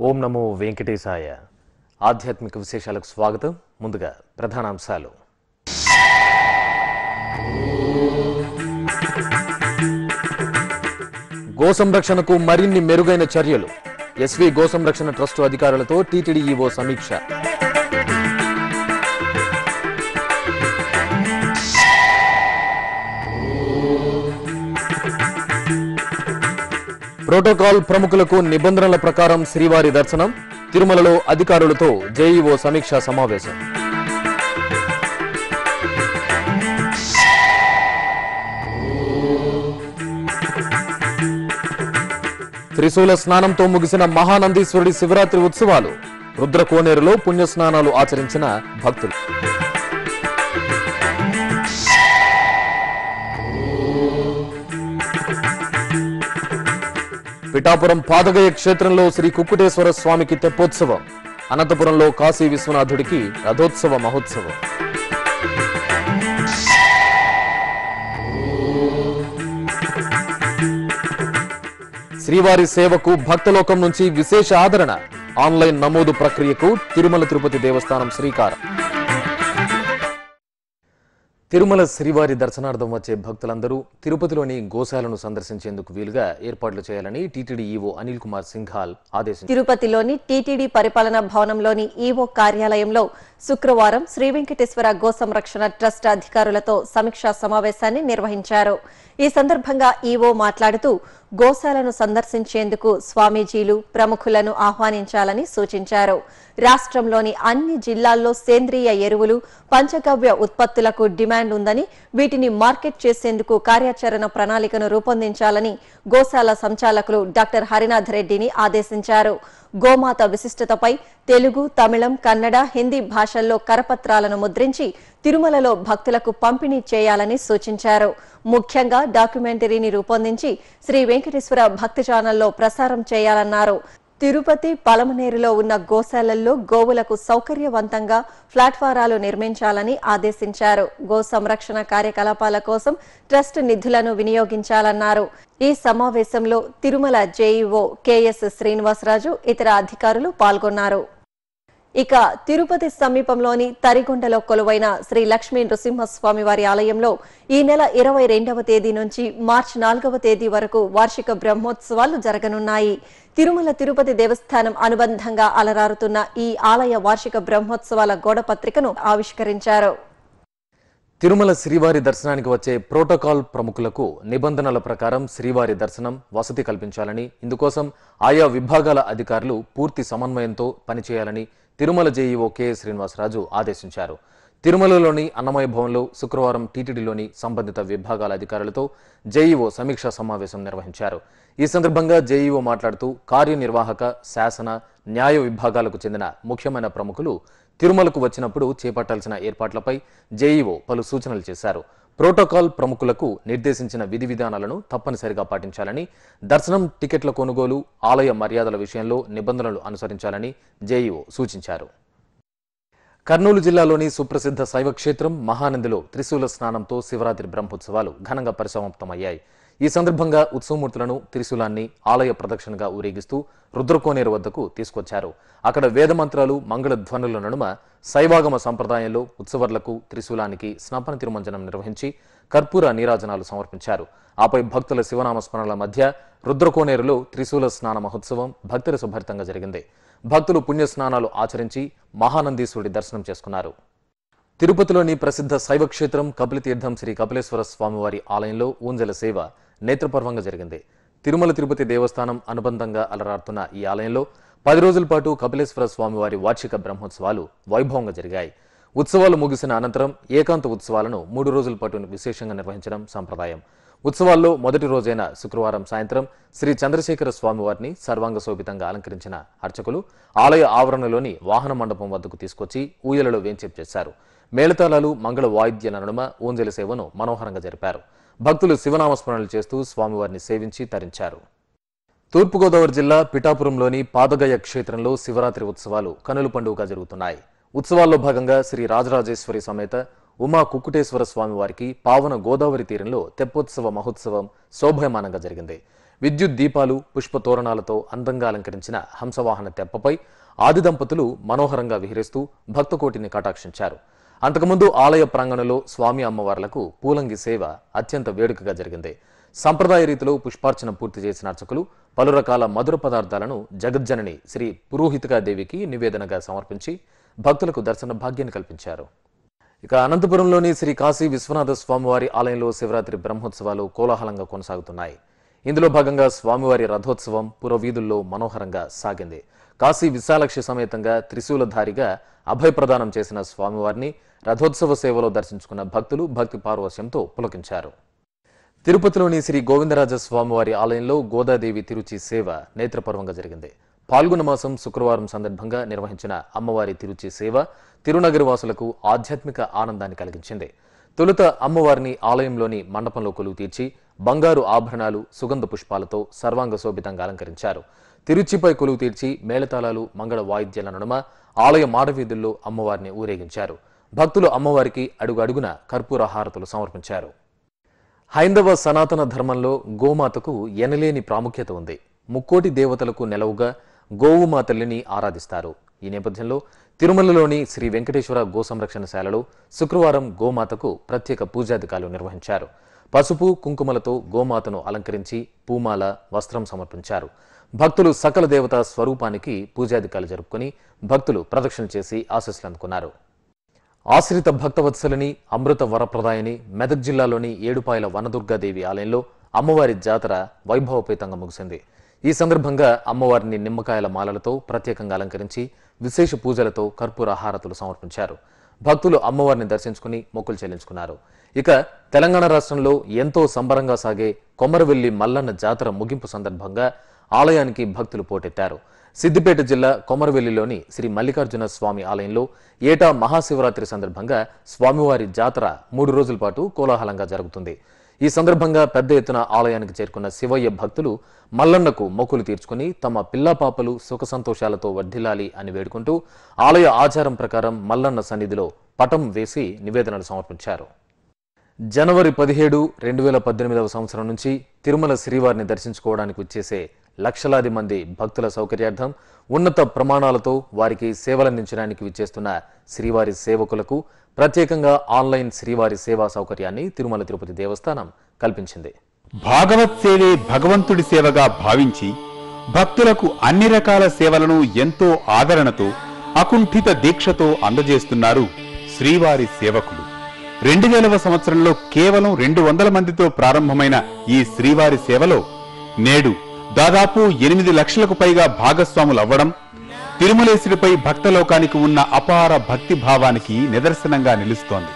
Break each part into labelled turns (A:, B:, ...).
A: ఓం నమో వెంకటేశాయ ఆధ్యాత్మిక విశేషాలకు స్వాగతం ముందుగా ప్రధానాంశాలు గో సంరక్షణకు మరిన్ని మెరుగైన చర్యలు ఎస్వి గో సంరక్షణ ట్రస్టు అధికారులతో టీటీడీ ఈవో సమీక్ష ప్రోటోకాల్ ప్రముఖులకు నిబంధనల ప్రకారం శ్రీవారి దర్శనం తిరుమలలో అధికారులతో జేఈఓ సమీక్షా సమావేశం త్రిశూల స్నానంతో ముగిసిన మహానందీశ్వరుడి శివరాత్రి ఉత్సవాలు రుద్రకోనేరులో పుణ్యస్నానాలు ఆచరించిన భక్తులు పిఠాపురం పాదగయ క్షేత్రంలో శ్రీ కుక్కుటేశ్వర స్వామికి తెప్పోత్సవం అనంతపురంలో కాశీ విశ్వనాథుడికి రథోత్సవ మహోత్సవం శ్రీవారి సేవకు భక్తలోకం నుంచి విశేష ఆదరణ ఆన్లైన్ నమోదు ప్రక్రియకు తిరుమల తిరుపతి దేవస్థానం శ్రీకారం తిరుమల శ్రీవారి దర్శనార్థం వచ్చే భక్తులందరూ తిరుపతిలోని గోశాలను సందర్శించేందుకు వీలుగా ఏర్పాట్లు చేయాలని టీటీడీ ఈవో అనిల్ కుమార్ సింఘాల్ ఆదేశించారు
B: తిరుపతిలోని టీటీడీ పరిపాలనా భవనంలోని ఈవో కార్యాలయంలో శుక్రవారం శ్రీ వెంకటేశ్వర గో సంరక్షణ ట్రస్ట్ అధికారులతో సమీక్షా సమావేశాన్ని నిర్వహించారు ఈ సందర్భంగా ఈవో మాట్లాడుతూ గోశాలను సందర్శించేందుకు స్వామీజీలు ప్రముఖులను ఆహ్వానించాలని సూచించారు రాష్ట్రంలోని అన్ని జిల్లాల్లో సేంద్రియ ఎరువులు పంచగవ్య ఉత్పత్తులకు డిమాండ్ ఉందని వీటిని మార్కెట్ చేసేందుకు కార్యాచరణ ప్రణాళికను రూపొందించాలని గోశాల సంచాలకులు డాక్టర్ హరినాథ్ రెడ్డిని ఆదేశించారు గోమాత విశిష్టతపై తెలుగు తమిళం కన్నడ హిందీ భాషల్లో కరపత్రాలను ముద్రించి తిరుమలలో భక్తులకు పంపిణీ చేయాలని సూచించారు ముఖ్యంగా డాక్యుమెంటరీని రూపొందించి శ్రీ వెంకటేశ్వర భక్తి ఛానల్లో ప్రసారం చేయాలన్నారు తిరుపతి పలమనేరులో ఉన్న గోశాలల్లో గోవులకు సౌకర్యవంతంగా ప్లాట్ఫారాలు నిర్మించాలని ఆదేశించారు గో సంరక్షణ కార్యకలాపాల కోసం ట్రస్ట్ నిధులను వినియోగించాలన్నారు ఈ సమావేశంలో తిరుమల జేఈఓ కెఎస్ శ్రీనివాసరాజు ఇతర అధికారులు పాల్గొన్నారు ఇక తిరుపతి సమీపంలోని తరిగొండలో కొలువైన శ్రీ లక్ష్మీ నృసింహస్వామి వారి ఆలయంలో ఈ నెల ఇరవై రెండవ తేదీ నుంచి మార్చి నాలుగవ తేదీ వరకు వార్షిక బ్రహ్మోత్సవాలు జరగనున్నాయి తిరుమల తిరుపతి దేవస్థానం అనుబంధంగా అలరారుతున్న ఈ ఆలయ వార్షిక బ్రహ్మోత్సవాల గోడపత్రికను ఆవిష్కరించారు
A: తిరుమల శ్రీవారి దర్శనానికి వచ్చే ప్రోటోకాల్ ప్రముఖులకు నిబంధనల ప్రకారం శ్రీవారి దర్శనం వసతి కల్పించాలని ఇందుకోసం ఆయా విభాగాల అధికారులు పూర్తి సమన్వయంతో పనిచేయాలని తిరుమల జేఈఓ కె శ్రీనివాసరాజు ఆదేశించారు తిరుమలలోని అన్నమయ భవన్లో శుక్రవారం టీటీడీలోని సంబంధిత విభాగాల అధికారులతో జేఈఓ సమీక్షా సమావేశం నిర్వహించారు ఈ సందర్భంగా జేఈఓ మాట్లాడుతూ కార్యనిర్వాహక శాసన న్యాయ విభాగాలకు చెందిన ముఖ్యమైన ప్రముఖులు తిరుమలకు వచ్చినప్పుడు చేపట్టాల్సిన ఏర్పాట్లపై జేఈఓ పలు సూచనలు చేశారు ప్రోటోకాల్ ప్రముఖులకు నిర్దేశించిన విధి విధానాలను తప్పనిసరిగా పాటించాలని దర్శనం టికెట్ల కొనుగోలు ఆలయ మర్యాదల విషయంలో నిబంధనలు అనుసరించాలని జేఈఓ సూచించారు కర్నూలు జిల్లాలోని సుప్రసిద్ధ శైవ క్షేత్రం మహానందిలో త్రిశూల స్నానంతో శివరాత్రి బ్రహ్మోత్సవాలు ఘనంగా పరిసమాప్తమయ్యాయి ఈ సందర్భంగా ఉత్సవమూర్తులను త్రిశూలాన్ని ఆలయ ప్రదక్షిణగా ఊరేగిస్తూ రుద్రకోనేరు వద్దకు తీసుకొచ్చారు అక్కడ వేదమంత్రాలు మంగళ ధ్వనుల నడుమ శైవాగమ సంప్రదాయంలో ఉత్సవర్లకు త్రిశూలానికి స్నాపన తిరుమంజనం నిర్వహించి కర్పూర నీరాజనాలు సమర్పించారు ఆపై భక్తుల శివనామ స్మరణల మధ్య రుద్రకోనేరులో త్రిశూల స్నాన మహోత్సవం భక్తుల సుభరితంగా జరిగింది భక్తులు పుణ్యస్నానాలు ఆచరించి మహానందీశ్వరుడి దర్శనం చేసుకున్నారు తిరుపతిలోని ప్రసిద్ధ శైవ క్షేత్రం కపిలతీర్థం శ్రీ కపిలేశ్వర స్వామివారి ఆలయంలో ఊంజల సేవ నేత్రపర్వంగా జరిగింది తిరుమల తిరుపతి దేవస్థానం అనుబంధంగా అలరాడుతున్న ఈ ఆలయంలో పది రోజుల పాటు కపిలేశ్వర స్వామివారి వార్షిక బ్రహ్మోత్సవాలు వైభవంగా జరిగాయి ఉత్సవాలు ముగిసిన అనంతరం ఏకాంత ఉత్సవాలను మూడు రోజుల పాటు విశేషంగా నిర్వహించడం సంప్రదాయం ఉత్సవాల్లో మొదటి రోజైన శుక్రవారం సాయంత్రం శ్రీ చంద్రశేఖర స్వామివారిని సర్వాంగ శోభితంగా అలంకరించిన అర్చకులు ఆలయ ఆవరణలోని వాహన మండపం వద్దకు తీసుకొచ్చి ఊయలలో వేంచేపు చేశారు మేళతాళాలు మంగళ వాయిద్యాల నడుమ ఊంజల సేవను మనోహరంగా జరిపారు భక్తులు శివనామస్మరణలు చేస్తూ స్వామివారిని సేవించి తరించారు తూర్పుగోదావరి జిల్లా పిఠాపురంలోని పాదగయ క్షేత్రంలో శివరాత్రి ఉత్సవాలు కనుల పండుగగా జరుగుతున్నాయి ఉత్సవాల్లో భాగంగా శ్రీ రాజరాజేశ్వరి సమేత ఉమా కుక్కుటేశ్వర స్వామి వారికి పావన గోదావరి తీరంలో తెప్పోత్సవ మహోత్సవం శోభయమానంగా జరిగింది విద్యుత్ దీపాలు పుష్ప తోరణాలతో అందంగా అలంకరించిన హంసవాహన తెప్పపై ఆది దంపతులు మనోహరంగా విహరిస్తూ భక్తకోటిని కటాక్షించారు అంతకుముందు ఆలయ ప్రాంగణంలో స్వామి అమ్మవార్లకు పూలంగి సేవ అత్యంత వేడుకగా జరిగింది సంప్రదాయ రీతిలో పుష్పార్చన పూర్తి చేసిన అర్చకులు పలు రకాల మధుర పదార్థాలను జగజ్జనని శ్రీ పురోహితికా దేవికి నివేదనగా సమర్పించి భక్తులకు దర్శన భాగ్యాన్ని కల్పించారు ఇక అనంతపురంలోని శ్రీ కాశీ విశ్వనాథ స్వామివారి ఆలయంలో శివరాత్రి బ్రహ్మోత్సవాలు కోలాహలంగా కొనసాగుతున్నాయి ఇందులో భాగంగా స్వామివారి రథోత్సవం పురవీధుల్లో మనోహరంగా సాగింది కాశీ విశాలక్షి సమేతంగా త్రిశూలధారిగా అభయప్రదానం చేసిన స్వామివారిని రథోత్సవ సేవలో దర్శించుకున్న భక్తులు భక్తి పార్వశ్యంతో పులకించారు తిరుపతిలోని శ్రీ గోవిందరాజ స్వామివారి ఆలయంలో గోదాదేవి తిరుచి సేవ నేత్రపర్వంగా జరిగింది పాల్గొన మాసం శుక్రవారం సందర్భంగా నిర్వహించిన అమ్మవారి తిరుచి సేవ తిరునగరి వాసులకు ఆధ్యాత్మిక ఆనందాన్ని కలిగించింది తొలుత అమ్మవారిని ఆలయంలోని మండపంలో కొలువు తీర్చి బంగారు ఆభరణాలు సుగంధ పుష్పాలతో సర్వాంగ శోభితంగా అలంకరించారు తిరుచిపై కొలువు తీర్చి మేళతాళాలు మంగళ వాయిద్యాల నడుమ ఆలయ మాడవీధుల్లో అమ్మవారిని ఊరేగించారు భక్తులు అమ్మవారికి అడుగు అడుగున కర్పూర హారతులు సమర్పించారు హైందవ సనాతన ధర్మంలో గోమాతకు ఎనలేని ప్రాముఖ్యత ఉంది ముక్కోటి దేవతలకు నెలవుగా గోవుమా తల్లిని ఆరాధిస్తారు ఈ నేపథ్యంలో తిరుమలలోని శ్రీ వెంకటేశ్వర గో సంరక్షణశాలలో శుక్రవారం గోమాతకు ప్రత్యేక పూజాధికారులు నిర్వహించారు పసుపు కుంకుమలతో గోమాతను అలంకరించి పూమాల వస్త్రం సమర్పించారు భక్తులు సకల దేవత స్వరూపానికి పూజాధికారులు జరుపుకొని భక్తులు ప్రదక్షిణ చేసి ఆశీస్సులు అందుకున్నారు ఆశ్రిత భక్తవత్సలని అమృత వరప్రదాయని మెదక్ జిల్లాలోని ఏడుపాయల వనదుర్గాదేవి ఆలయంలో అమ్మవారి జాతర వైభవపేతంగా ముగిసింది ఈ సందర్భంగా అమ్మవారిని నిమ్మకాయల మాలలతో ప్రత్యేకంగా అలంకరించి విశేష పూజలతో కర్పూర హారతులు సమర్పించారు భక్తులు అమ్మవారిని దర్శించుకుని మొక్కులు చెల్లించుకున్నారు ఇక తెలంగాణ రాష్ట్రంలో ఎంతో సంబరంగా సాగే కొమరవెల్లి మల్లన్న జాతర ముగింపు సందర్భంగా ఆలయానికి భక్తులు పోటెత్తారు సిద్దిపేట జిల్లా కొమరవెల్లిలోని శ్రీ మల్లికార్జున స్వామి ఆలయంలో ఏటా మహాశివరాత్రి సందర్భంగా స్వామివారి జాతర మూడు రోజుల పాటు కోలాహలంగా జరుగుతుంది ఈ సందర్భంగా పెద్ద ఎత్తున ఆలయానికి చేరుకున్న శివయ్య భక్తులు మల్లన్నకు మొక్కులు తీర్చుకుని తమ పిల్లాపాపలు సుఖ సంతోషాలతో వర్ధిల్లాలి అని వేడుకుంటూ ఆలయ ఆచారం ప్రకారం మల్లన్న సన్నిధిలో పటం వేసి నివేదనలు సమర్పించారు జనవరి పదిహేడు రెండు వేల పద్దెనిమిదవ సంవత్సరం నుంచి తిరుమల శ్రీవారిని దర్శించుకోవడానికి వచ్చేసే లక్షలాది మంది భక్తుల సౌకర్యార్థం ఉన్నత ప్రమాణాలతో వారికి సేవలందించడానికి విచ్చేస్తున్న శ్రీవారి సేవకులకు ప్రత్యేకంగా ఆన్లైన్ శ్రీవారి సేవా సౌకర్యాన్ని తిరుమల తిరుపతి దేవస్థానం కల్పించింది
C: భాగవత్ సేవే భగవంతుడి సేవగా భావించి భక్తులకు అన్ని రకాల సేవలను ఎంతో ఆదరణతో అకుంఠిత దీక్షతో అందజేస్తున్నారు శ్రీవారి సేవకులు రెండు వేలవ సంవత్సరంలో కేవలం రెండు వందల మందితో ప్రారంభమైన ఈ శ్రీవారి సేవలో నేడు దాదాపు ఎనిమిది లక్షలకు పైగా భాగస్వాములు అవ్వడం తిరుమలేశుడిపై భక్తలోకానికి ఉన్న అపార భక్తి భావానికి నిదర్శనంగా నిలుస్తోంది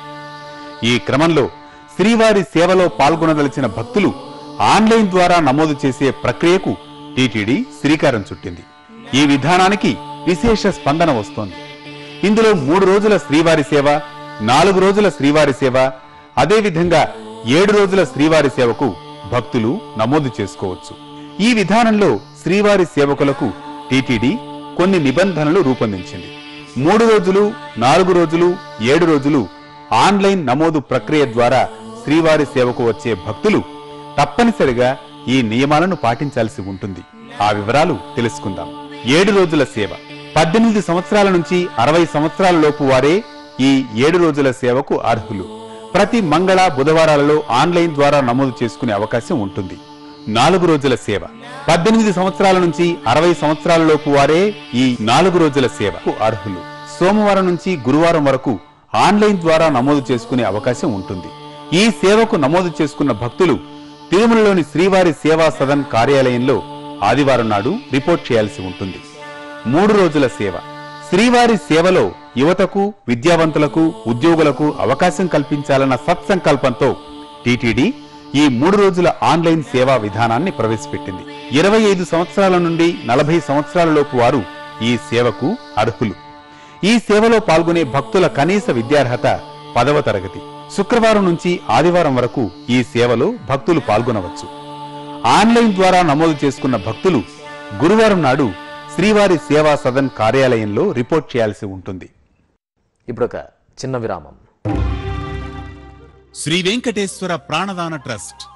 C: ఈ క్రమంలో శ్రీవారి సేవలో పాల్గొనదలిచిన భక్తులు ఆన్లైన్ ద్వారా నమోదు చేసే ప్రక్రియకు టీటీడీ శ్రీకారం చుట్టింది ఈ విధానానికి విశేష స్పందన వస్తోంది ఇందులో మూడు రోజుల శ్రీవారి సేవ నాలుగు రోజుల శ్రీవారి సేవ అదేవిధంగా ఏడు రోజుల శ్రీవారి సేవకు భక్తులు నమోదు చేసుకోవచ్చు ఈ విధానంలో శ్రీవారి సేవకులకు టీటీడీ కొన్ని నిబంధనలు రూపొందించింది మూడు రోజులు నాలుగు రోజులు ఏడు రోజులు ఆన్లైన్ నమోదు ప్రక్రియ ద్వారా శ్రీవారి సేవకు వచ్చే భక్తులు తప్పనిసరిగా ఈ నియమాలను పాటించాల్సి ఉంటుంది ఆ వివరాలు తెలుసుకుందాం ఏడు రోజుల సేవ పద్దెనిమిది సంవత్సరాల నుంచి అరవై సంవత్సరాల లోపు వారే ఈ ఏడు రోజుల సేవకు అర్హులు ప్రతి మంగళ బుధవారాలలో ఆన్లైన్ ద్వారా నమోదు చేసుకునే అవకాశం ఉంటుంది నాలుగు రోజుల సేవ పద్దెనిమిది సంవత్సరాల నుంచి అరవై సంవత్సరాల లోపు వారే ఈ నాలుగు రోజుల సేవకు అర్హులు సోమవారం నుంచి గురువారం వరకు ఆన్లైన్ ద్వారా నమోదు చేసుకునే అవకాశం ఉంటుంది ఈ సేవకు నమోదు చేసుకున్న భక్తులు తిరుమలలోని శ్రీవారి సేవా సదన్ కార్యాలయంలో ఆదివారం నాడు రిపోర్ట్ చేయాల్సి ఉంటుంది మూడు రోజుల సేవ శ్రీవారి సేవలో యువతకు విద్యావంతులకు ఉద్యోగులకు అవకాశం కల్పించాలన్న సత్సంకల్పంతో టీటీడీ ఈ మూడు రోజుల ఆన్లైన్ సేవా విధానాన్ని ప్రవేశపెట్టింది ఇరవై ఐదు సంవత్సరాల నుండి నలభై సంవత్సరాల లోపు వారు ఈ సేవకు అర్హులు ఈ సేవలో పాల్గొనే భక్తుల కనీస విద్యార్హత పదవ తరగతి శుక్రవారం నుంచి ఆదివారం వరకు ఈ సేవలో భక్తులు పాల్గొనవచ్చు ఆన్లైన్ ద్వారా నమోదు చేసుకున్న భక్తులు గురువారం నాడు శ్రీవారి సేవా సదన్ కార్యాలయంలో రిపోర్ట్ చేయాల్సి ఉంటుంది
A: ఇప్పుడొక చిన్న విరామం
D: శ్రీ వెంకటేశ్వర ప్రాణదాన ట్రస్ట్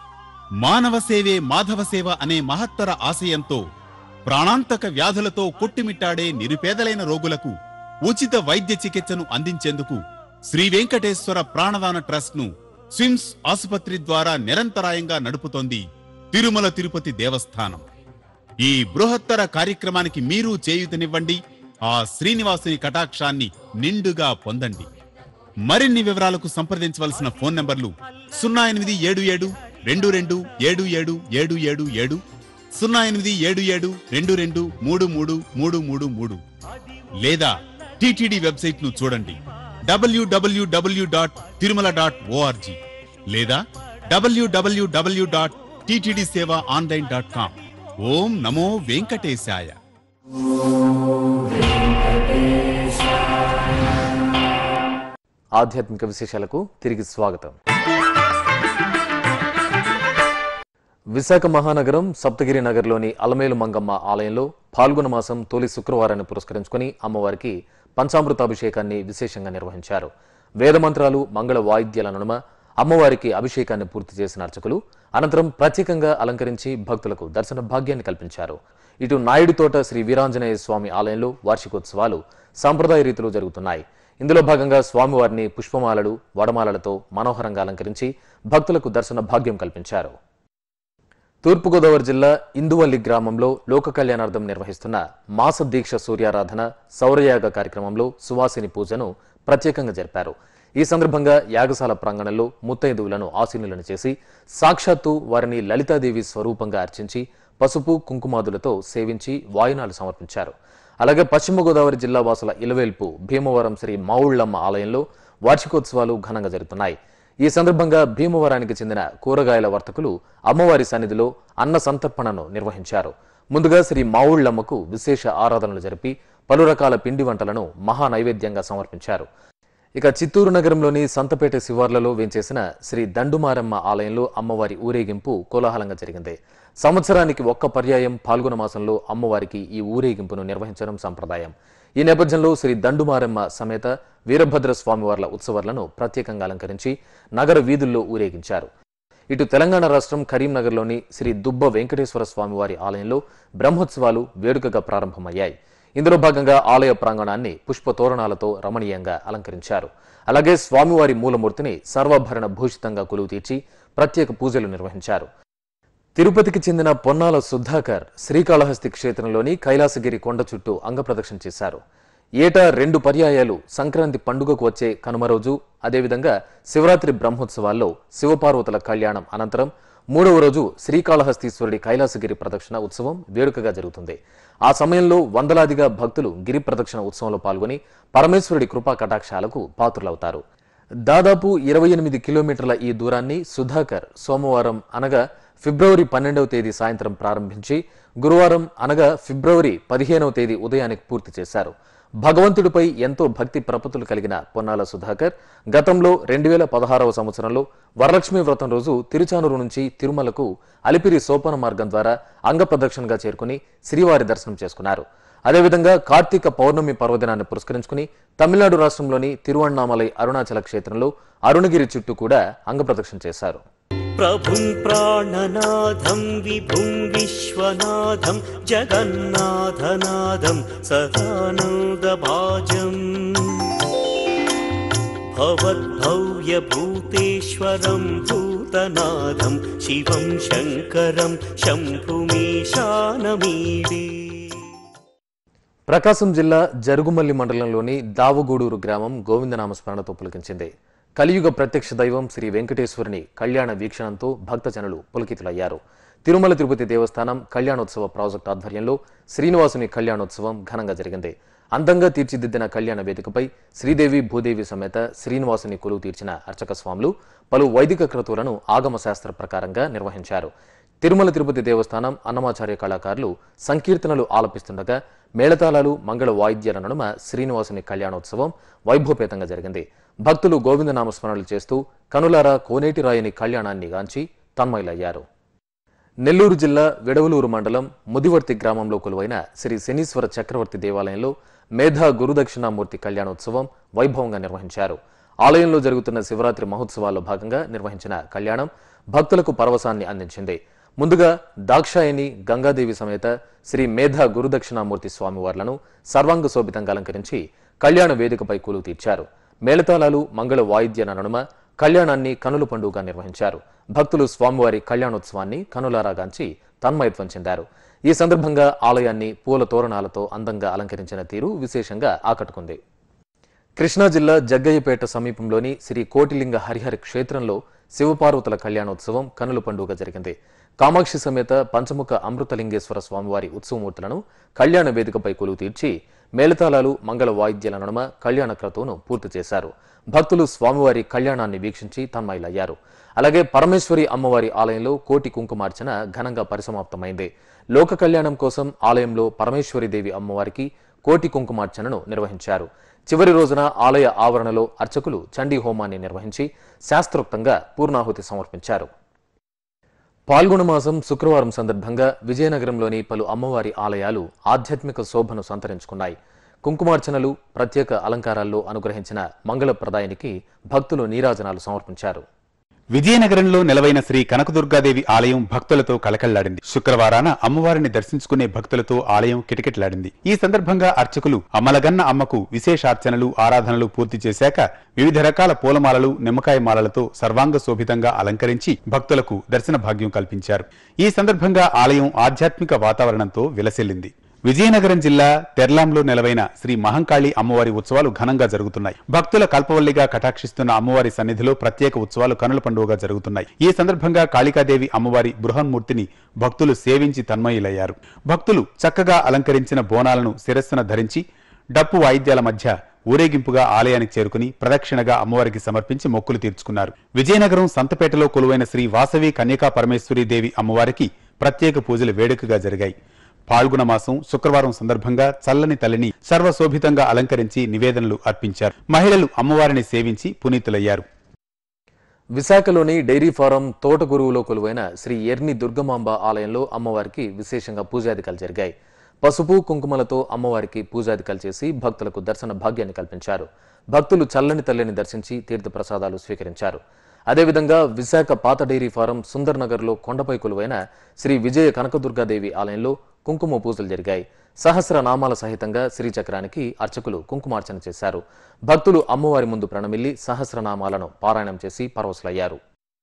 C: మానవ సేవే మాధవ సేవ అనే మహత్తర ఆశయంతో ప్రాణాంతక వ్యాధులతో కొట్టుమిట్టాడే నిరుపేదలైన రోగులకు ఉచిత వైద్య చికిత్సను అందించేందుకు శ్రీ వెంకటేశ్వర ప్రాణదాన ట్రస్ట్ ను స్విమ్స్ ఆసుపత్రి ద్వారా నిరంతరాయంగా నడుపుతోంది తిరుమల తిరుపతి దేవస్థానం ఈ బృహత్తర కార్యక్రమానికి మీరు చేయూతనివ్వండి ఆ శ్రీనివాసుని కటాక్షాన్ని నిండుగా పొందండి మరిన్ని వివరాలకు సంప్రదించవలసిన ఫోన్ నంబర్లు సున్నా ఎనిమిది ఏడు ఏడు రెండు రెండు ఏడు ఏడు ఏడు ఏడు ఏడు సున్నా ఎనిమిది ఏడు ఏడు రెండు రెండు మూడు మూడు మూడు మూడు మూడు లేదా టిటిడి వెబ్సైట్ ను చూడండి WWW dot Tirumala dot ORG లేదా WWW dot TTD Seva online dot com ఓం నమో వెంకటేశాయ
A: ఆధ్యాత్మిక విశేషాలకు తిరిగి స్వాగతం విశాఖ మహానగరం సప్తగిరి నగర్లోని అలమేలు మంగమ్మ ఆలయంలో పాల్గొన మాసం తొలి శుక్రవారాన్ని పురస్కరించుకుని అమ్మవారికి పంచామృతాభిషేకాన్ని విశేషంగా నిర్వహించారు వేదమంత్రాలు మంగళ వాయిద్యాల నడుమ అమ్మవారికి అభిషేకాన్ని పూర్తి చేసిన అర్చకులు అనంతరం ప్రత్యేకంగా అలంకరించి భక్తులకు దర్శన భాగ్యాన్ని కల్పించారు ఇటు నాయుడుతోట శ్రీ వీరాంజనేయ స్వామి ఆలయంలో వార్షికోత్సవాలు సాంప్రదాయ రీతిలో జరుగుతున్నాయి ఇందులో భాగంగా స్వామివారిని పుష్పమాలలు వడమాలలతో మనోహరంగా అలంకరించి భక్తులకు దర్శన భాగ్యం కల్పించారు తూర్పుగోదావరి జిల్లా ఇందువల్లి గ్రామంలో లోక కళ్యాణార్థం నిర్వహిస్తున్న మాస దీక్ష సూర్యారాధన సౌరయాగ కార్యక్రమంలో సువాసిని పూజను ప్రత్యేకంగా జరిపారు ఈ సందర్భంగా యాగశాల ప్రాంగణంలో ముత్తైదువులను ఆశీనులను చేసి సాక్షాత్తు వారిని లలితాదేవి స్వరూపంగా అర్చించి పసుపు కుంకుమాదులతో సేవించి వాయునాలు సమర్పించారు అలాగే పశ్చిమ గోదావరి జిల్లా వాసుల ఇలవేల్పు భీమవరం శ్రీ మావుళ్లమ్మ ఆలయంలో వార్షికోత్సవాలు ఘనంగా జరుగుతున్నాయి ఈ సందర్భంగా భీమవరానికి చెందిన కూరగాయల వర్తకులు అమ్మవారి సన్నిధిలో అన్న సంతర్పణను నిర్వహించారు ముందుగా శ్రీ మావుళ్లమ్మకు విశేష ఆరాధనలు జరిపి పలు రకాల పిండి వంటలను మహా నైవేద్యంగా సమర్పించారు ఇక చిత్తూరు నగరంలోని సంతపేట శివార్లలో వేంచేసిన శ్రీ దండుమారమ్మ ఆలయంలో అమ్మవారి ఊరేగింపు కోలాహలంగా జరిగింది సంవత్సరానికి ఒక్క పర్యాయం పాల్గొన మాసంలో అమ్మవారికి ఈ ఊరేగింపును నిర్వహించడం సంప్రదాయం ఈ నేపథ్యంలో శ్రీ దండుమారమ్మ సమేత వీరభద్ర స్వామివార్ల ఉత్సవాలను ప్రత్యేకంగా అలంకరించి నగర వీధుల్లో ఊరేగించారు ఇటు తెలంగాణ రాష్ట్రం కరీంనగర్లోని శ్రీ దుబ్బ వెంకటేశ్వర స్వామివారి ఆలయంలో బ్రహ్మోత్సవాలు వేడుకగా ప్రారంభమయ్యాయి ఇందులో భాగంగా ఆలయ ప్రాంగణాన్ని పుష్ప తోరణాలతో రమణీయంగా అలంకరించారు అలాగే స్వామివారి మూలమూర్తిని సర్వాభరణ భూషితంగా కొలువు తీర్చి ప్రత్యేక పూజలు నిర్వహించారు తిరుపతికి చెందిన పొన్నాల సుధాకర్ శ్రీకాళహస్తి క్షేత్రంలోని కైలాసగిరి కొండ చుట్టూ అంగప్రదక్షిణ చేశారు ఏటా రెండు పర్యాయాలు సంక్రాంతి పండుగకు వచ్చే కనుమ రోజు అదేవిధంగా శివరాత్రి బ్రహ్మోత్సవాల్లో శివపార్వతుల కళ్యాణం అనంతరం మూడవ రోజు శ్రీకాళహస్తీశ్వరుడి కైలాసగిరి ప్రదక్షిణ ఉత్సవం వేడుకగా జరుగుతుంది ఆ సమయంలో వందలాదిగా భక్తులు గిరి ప్రదక్షిణ ఉత్సవంలో పాల్గొని పరమేశ్వరుడి కృపా కటాక్షాలకు పాత్రులవుతారు దాదాపు ఇరవై ఎనిమిది కిలోమీటర్ల ఈ దూరాన్ని సుధాకర్ సోమవారం అనగా ఫిబ్రవరి పన్నెండవ తేదీ సాయంత్రం ప్రారంభించి గురువారం అనగా ఫిబ్రవరి పదిహేనవ తేదీ ఉదయానికి పూర్తి చేశారు భగవంతుడిపై ఎంతో భక్తి ప్రపత్తులు కలిగిన పొన్నాల సుధాకర్ గతంలో రెండు వేల పదహారవ సంవత్సరంలో వరలక్ష్మి వ్రతం రోజు తిరుచానూరు నుంచి తిరుమలకు అలిపిరి సోపాన మార్గం ద్వారా అంగప్రదక్షిణగా చేరుకుని శ్రీవారి దర్శనం చేసుకున్నారు అదేవిధంగా కార్తీక పౌర్ణమి పర్వదినాన్ని పురస్కరించుకుని తమిళనాడు రాష్ట్రంలోని తిరువణ్ణామలై అరుణాచల క్షేత్రంలో అరుణగిరి చుట్టూ కూడా అంగప్రదక్షిణ చేశారు
D: प्रभुं प्राणनाथं विभुं विश्वनाथं जगन्नाथनाथं सदानन्दभाजम् भवद्भव्यभूतेश्वरं भूतनाथं शिवं शङ्करं शम्भुमीशानमीडे
A: ప్రకాశం జిల్లా జరుగుమల్లి మండలంలోని దావగూడూరు గ్రామం గోవిందనామ స్మరణతో పులకించింది కలియుగ ప్రత్యక్ష దైవం శ్రీ వెంకటేశ్వరుని కళ్యాణ వీక్షణంతో భక్తజనులు పులకితులయ్యారు తిరుమల తిరుపతి దేవస్థానం కళ్యాణోత్సవ ప్రాజెక్టు ఆధ్వర్యంలో శ్రీనివాసుని కళ్యాణోత్సవం ఘనంగా జరిగింది అందంగా తీర్చిదిద్దిన కళ్యాణ వేదికపై శ్రీదేవి భూదేవి సమేత శ్రీనివాసుని కొలువు తీర్చిన అర్చక స్వాములు పలు వైదిక క్రతువులను ఆగమ శాస్త్ర ప్రకారంగా నిర్వహించారు తిరుమల తిరుపతి దేవస్థానం అన్నమాచార్య కళాకారులు సంకీర్తనలు ఆలపిస్తుండగా మేళతాళాలు మంగళ వాయిద్యాల నడుమ శ్రీనివాసుని కళ్యాణోత్సవం వైభవపేతంగా జరిగింది భక్తులు గోవిందనామ స్మరణలు చేస్తూ కనులారా కోనేటి రాయని కళ్యాణాన్ని గాంచి తన్మయులయ్యారు నెల్లూరు జిల్లా విడవలూరు మండలం ముదివర్తి గ్రామంలో కొలువైన శ్రీ శనీశ్వర చక్రవర్తి దేవాలయంలో మేధా గురుదక్షిణామూర్తి కళ్యాణోత్సవం వైభవంగా నిర్వహించారు ఆలయంలో జరుగుతున్న శివరాత్రి మహోత్సవాల్లో భాగంగా నిర్వహించిన కళ్యాణం భక్తులకు పరవశాన్ని అందించింది ముందుగా దాక్షాయని గంగాదేవి సమేత శ్రీ మేధా గురుదక్షిణామూర్తి స్వామివార్లను సర్వాంగ శోభితంగా అలంకరించి కళ్యాణ వేదికపై కూలు తీర్చారు మేళతాళాలు మంగళ వాయిద్యాల నడుమ కళ్యాణాన్ని కనుల పండుగగా నిర్వహించారు భక్తులు స్వామివారి కళ్యాణోత్సవాన్ని కనులారాగాంచి తన్మయత్వం చెందారు ఈ సందర్భంగా ఆలయాన్ని పూల తోరణాలతో అందంగా అలంకరించిన తీరు విశేషంగా ఆకట్టుకుంది కృష్ణా జిల్లా జగ్గయ్యపేట సమీపంలోని శ్రీ కోటిలింగ హరిహర క్షేత్రంలో శివపార్వతుల కళ్యాణోత్సవం కనుల పండుగ జరిగింది కామాక్షి సమేత పంచముఖ అమృతలింగేశ్వర స్వామివారి ఉత్సవమూర్తులను కళ్యాణ వేదికపై కొలువు తీర్చి మేళతాళాలు మంగళ వాయిద్యాల నడుమ కళ్యాణ క్రతువును పూర్తి చేశారు భక్తులు స్వామివారి కళ్యాణాన్ని వీక్షించి తన్మయులయ్యారు అలాగే పరమేశ్వరి అమ్మవారి ఆలయంలో కోటి కుంకుమార్చన ఘనంగా పరిసమాప్తమైంది లోక కళ్యాణం కోసం ఆలయంలో పరమేశ్వరిదేవి అమ్మవారికి కోటి కుంకుమార్చనను నిర్వహించారు చివరి రోజున ఆలయ ఆవరణలో అర్చకులు చండీ హోమాన్ని నిర్వహించి శాస్త్రోక్తంగా పూర్ణాహుతి సమర్పించారు పాల్గొన మాసం శుక్రవారం సందర్భంగా విజయనగరంలోని పలు అమ్మవారి ఆలయాలు ఆధ్యాత్మిక శోభను సంతరించుకున్నాయి కుంకుమార్చనలు ప్రత్యేక అలంకారాల్లో అనుగ్రహించిన మంగళప్రదాయానికి భక్తులు నీరాజనాలు సమర్పించారు
C: విజయనగరంలో నెలవైన శ్రీ కనకదుర్గాదేవి ఆలయం భక్తులతో కలకళ్లాడింది శుక్రవారాన అమ్మవారిని దర్శించుకునే భక్తులతో ఆలయం కిటకిటలాడింది ఈ సందర్భంగా అర్చకులు అమలగన్న అమ్మకు విశేషార్చనలు ఆరాధనలు పూర్తి చేశాక వివిధ రకాల పూలమాలలు నిమ్మకాయ మాలలతో సర్వాంగ శోభితంగా అలంకరించి భక్తులకు దర్శన భాగ్యం కల్పించారు ఈ సందర్భంగా ఆలయం ఆధ్యాత్మిక వాతావరణంతో విలసిల్లింది విజయనగరం జిల్లా తెర్లాంలో నెలవైన శ్రీ మహంకాళి అమ్మవారి ఉత్సవాలు ఘనంగా జరుగుతున్నాయి భక్తుల కల్పవల్లిగా కటాక్షిస్తున్న అమ్మవారి సన్నిధిలో ప్రత్యేక ఉత్సవాలు కనుల పండుగగా జరుగుతున్నాయి ఈ సందర్భంగా కాళికాదేవి అమ్మవారి బృహన్మూర్తిని భక్తులు సేవించి తన్మయులయ్యారు భక్తులు చక్కగా అలంకరించిన బోనాలను శిరస్సున ధరించి డప్పు వాయిద్యాల మధ్య ఊరేగింపుగా ఆలయానికి చేరుకుని ప్రదక్షిణగా అమ్మవారికి సమర్పించి మొక్కులు తీర్చుకున్నారు విజయనగరం సంతపేటలో కొలువైన శ్రీ వాసవి కన్యకా పరమేశ్వరి దేవి అమ్మవారికి ప్రత్యేక పూజలు వేడుకగా జరిగాయి పాల్గొన మాసం శుక్రవారం సందర్భంగా చల్లని తల్లిని సర్వశోభితంగా అలంకరించి నివేదనలు అర్పించారు మహిళలు అమ్మవారిని సేవించి పునీతులయ్యారు
A: విశాఖలోని డైరీ ఫారం తోటగురువులో కొలువైన శ్రీ ఎర్ని దుర్గమాంబ ఆలయంలో అమ్మవారికి విశేషంగా పూజాదికాలు జరిగాయి పసుపు కుంకుమలతో అమ్మవారికి పూజాదికాలు చేసి భక్తులకు దర్శన భాగ్యాన్ని కల్పించారు భక్తులు చల్లని తల్లిని దర్శించి తీర్థప్రసాదాలు స్వీకరించారు అదేవిధంగా విశాఖ పాత డైరీ ఫారం సుందర్ నగర్లో కొండపై కొలువైన శ్రీ విజయ కనకదుర్గాదేవి ఆలయంలో కుంకుమ పూజలు జరిగాయి సహస్ర నామాల సహితంగా శ్రీచక్రానికి అర్చకులు కుంకుమార్చన చేశారు భక్తులు అమ్మవారి ముందు ప్రణమిల్లి సహస్రనామాలను పారాయణం చేసి పరవశులయ్యారు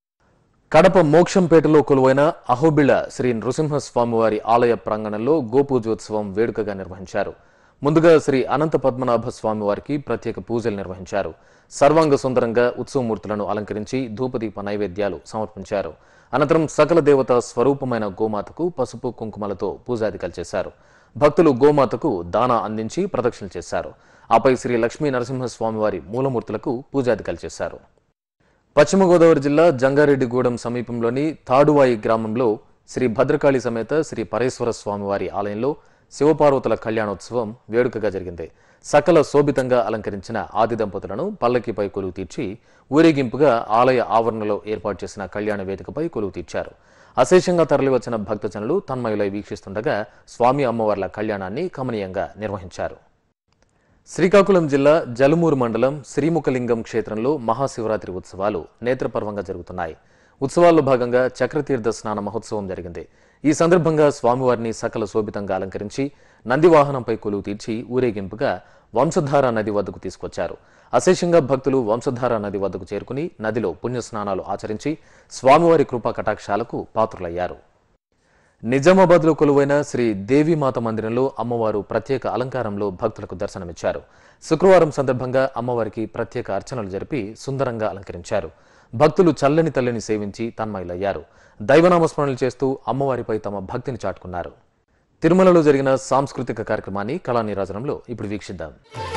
A: కడప మోక్షంపేటలో కొలువైన అహోబిళ శ్రీ నృసింహస్వామివారి ఆలయ ప్రాంగణంలో గోపూజోత్సవం వేడుకగా నిర్వహించారు ముందుగా శ్రీ అనంత పద్మనాభ స్వామివారికి ప్రత్యేక పూజలు నిర్వహించారు సర్వాంగ సుందరంగా ఉత్సవమూర్తులను అలంకరించి ధూపదీప నైవేద్యాలు సమర్పించారు అనంతరం సకల దేవత స్వరూపమైన గోమాతకు పసుపు కుంకుమలతో పూజాదికలు చేశారు భక్తులు గోమాతకు దానా అందించి ప్రదక్షిణలు చేశారు ఆపై శ్రీ లక్ష్మీ నరసింహస్వామివారి మూలమూర్తులకు పూజాదికలు చేశారు పశ్చిమ గోదావరి జిల్లా జంగారెడ్డిగూడెం సమీపంలోని తాడువాయి గ్రామంలో శ్రీ భద్రకాళి సమేత శ్రీ పరేశ్వర స్వామివారి ఆలయంలో శివపార్వతుల కళ్యాణోత్సవం వేడుకగా జరిగింది సకల శోభితంగా అలంకరించిన ఆది దంపతులను పల్లకిపై కొలువు తీర్చి ఊరేగింపుగా ఆలయ ఆవరణలో ఏర్పాటు చేసిన కళ్యాణ వేదికపై కొలువు తీర్చారు అశేషంగా తరలివచ్చిన భక్తజనులు తన్మయులై వీక్షిస్తుండగా స్వామి అమ్మవార్ల కళ్యాణాన్ని కమనీయంగా నిర్వహించారు శ్రీకాకుళం జిల్లా జలుమూరు మండలం శ్రీముఖలింగం క్షేత్రంలో మహాశివరాత్రి ఉత్సవాలు నేత్రపర్వంగా జరుగుతున్నాయి ఉత్సవాల్లో భాగంగా చక్రతీర్థ స్నాన మహోత్సవం జరిగింది ఈ సందర్భంగా స్వామివారిని సకల శోభితంగా అలంకరించి నంది వాహనంపై కొలువు తీర్చి ఊరేగింపుగా వంశధార నది వద్దకు తీసుకొచ్చారు అశేషంగా భక్తులు వంశధార నది వద్దకు చేరుకుని నదిలో పుణ్యస్నానాలు ఆచరించి స్వామివారి కృపా కటాక్షాలకు పాత్రులయ్యారు నిజామాబాద్లో కొలువైన శ్రీ దేవీమాత మందిరంలో అమ్మవారు ప్రత్యేక అలంకారంలో భక్తులకు దర్శనమిచ్చారు శుక్రవారం సందర్భంగా అమ్మవారికి ప్రత్యేక అర్చనలు జరిపి సుందరంగా అలంకరించారు భక్తులు చల్లని తల్లిని సేవించి తన్మయులయ్యారు దైవనామస్మరణలు చేస్తూ అమ్మవారిపై తమ భక్తిని చాటుకున్నారు తిరుమలలో జరిగిన సాంస్కృతిక కార్యక్రమాన్ని కళానీరాజనంలో ఇప్పుడు వీక్షిద్దాం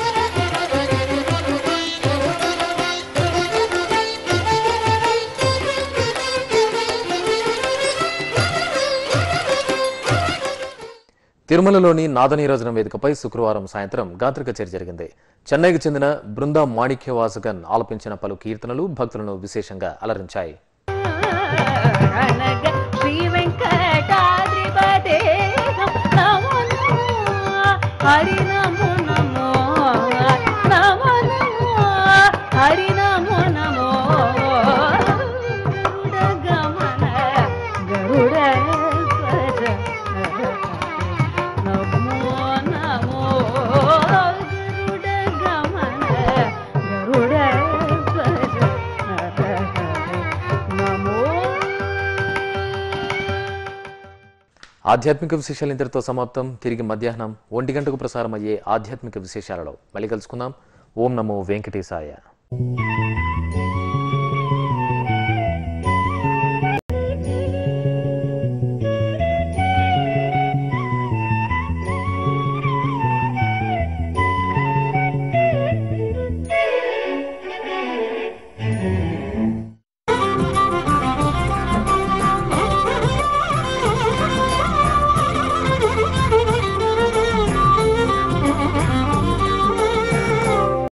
A: తిరుమలలోని నాదనీరాజనం వేదికపై శుక్రవారం సాయంత్రం గాత్రిక చర్చ జరిగింది చెన్నైకి చెందిన బృందా మాణిక్యవాసగన్ ఆలపించిన పలు కీర్తనలు భక్తులను విశేషంగా అలరించాయి
E: అనగ శ్రీ వెంకటాద్రిపదే నమో నమో హరి నమో నమో నమో నమో హరి నమో
A: ఆధ్యాత్మిక విశేషాలు ఇంతటితో సమాప్తం తిరిగి మధ్యాహ్నం ఒంటి గంటకు ప్రసారం అయ్యే ఆధ్యాత్మిక విశేషాలలో మళ్ళీ కలుసుకుందాం ఓం నమో వెంకటేశాయ